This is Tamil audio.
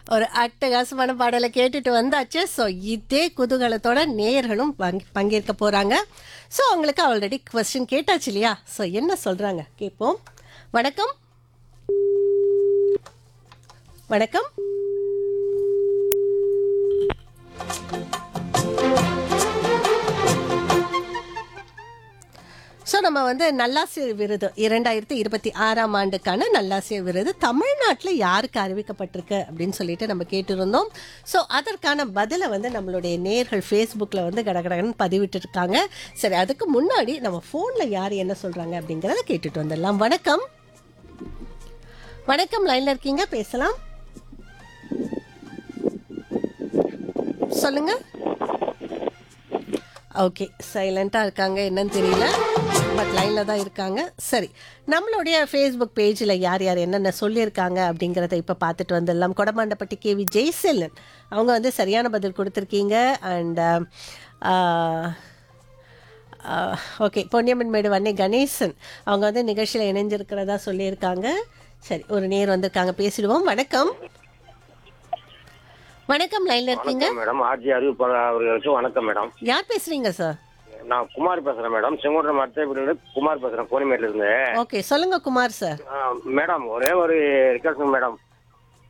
ஒரு அட்டகாசமான பாடலை கேட்டுட்டு வந்தாச்சு ஸோ இதே குதூகலத்தோட நேயர்களும் பங்கு- பங்கேற்க போறாங்க ஸோ அவங்களுக்கு ஆல்ரெடி கொஸ்டின் கேட்டாச்சு இல்லையா ஸோ என்ன சொல்றாங்க கேட்போம் வணக்கம் வணக்கம் ஸோ நம்ம வந்து நல்லாசிரியர் விருது இரண்டாயிரத்தி இருபத்தி ஆறாம் ஆண்டுக்கான நல்லாசிரியர் விருது தமிழ்நாட்டில் யாருக்கு அறிவிக்கப்பட்டிருக்கு அப்படின்னு சொல்லிட்டு நம்ம கேட்டிருந்தோம் ஸோ அதற்கான பதிலை வந்து நம்மளுடைய நேர்கள் ஃபேஸ்புக்கில் வந்து கடகடகன்னு பதிவிட்டிருக்காங்க சரி அதுக்கு முன்னாடி நம்ம ஃபோனில் யார் என்ன சொல்கிறாங்க அப்படிங்கிறத கேட்டுட்டு வந்துடலாம் வணக்கம் வணக்கம் லைனில் இருக்கீங்க பேசலாம் சொல்லுங்க ஓகே சைலண்ட்டாக இருக்காங்க என்னன்னு தெரியல பட் லைனில் தான் இருக்காங்க சரி நம்மளுடைய ஃபேஸ்புக் பேஜில் யார் யார் என்னென்ன சொல்லியிருக்காங்க அப்படிங்கிறத இப்போ பார்த்துட்டு வந்துடலாம் கொடமாண்டப்பட்டி கேவி ஜெய்செல்லன் அவங்க வந்து சரியான பதில் கொடுத்துருக்கீங்க அண்ட் ஓகே பொன்னியம்மன் மேடு வன்னி கணேசன் அவங்க வந்து நிகழ்ச்சியில் இணைஞ்சிருக்கிறதா சொல்லியிருக்காங்க சரி ஒரு நேர் வந்திருக்காங்க பேசிடுவோம் வணக்கம் வணக்கம் லைனில் இருக்கீங்க வணக்கம் மேடம் ஆர்ஜி அறிவிப்பாளர் அவர்களுக்கு வணக்கம் மேடம் யார் பேசுறீங்க சார் நான் குமார் பேசுறேன் மேடம் செங்கோட்டை மரத்தை குமார் பேசுறேன் கோனிமேட்ல இருந்து ஓகே சொல்லுங்க குமார் சார் ஆ, மேடம் ஒரே ஒரு ரிக்வஸ்ட் மேடம்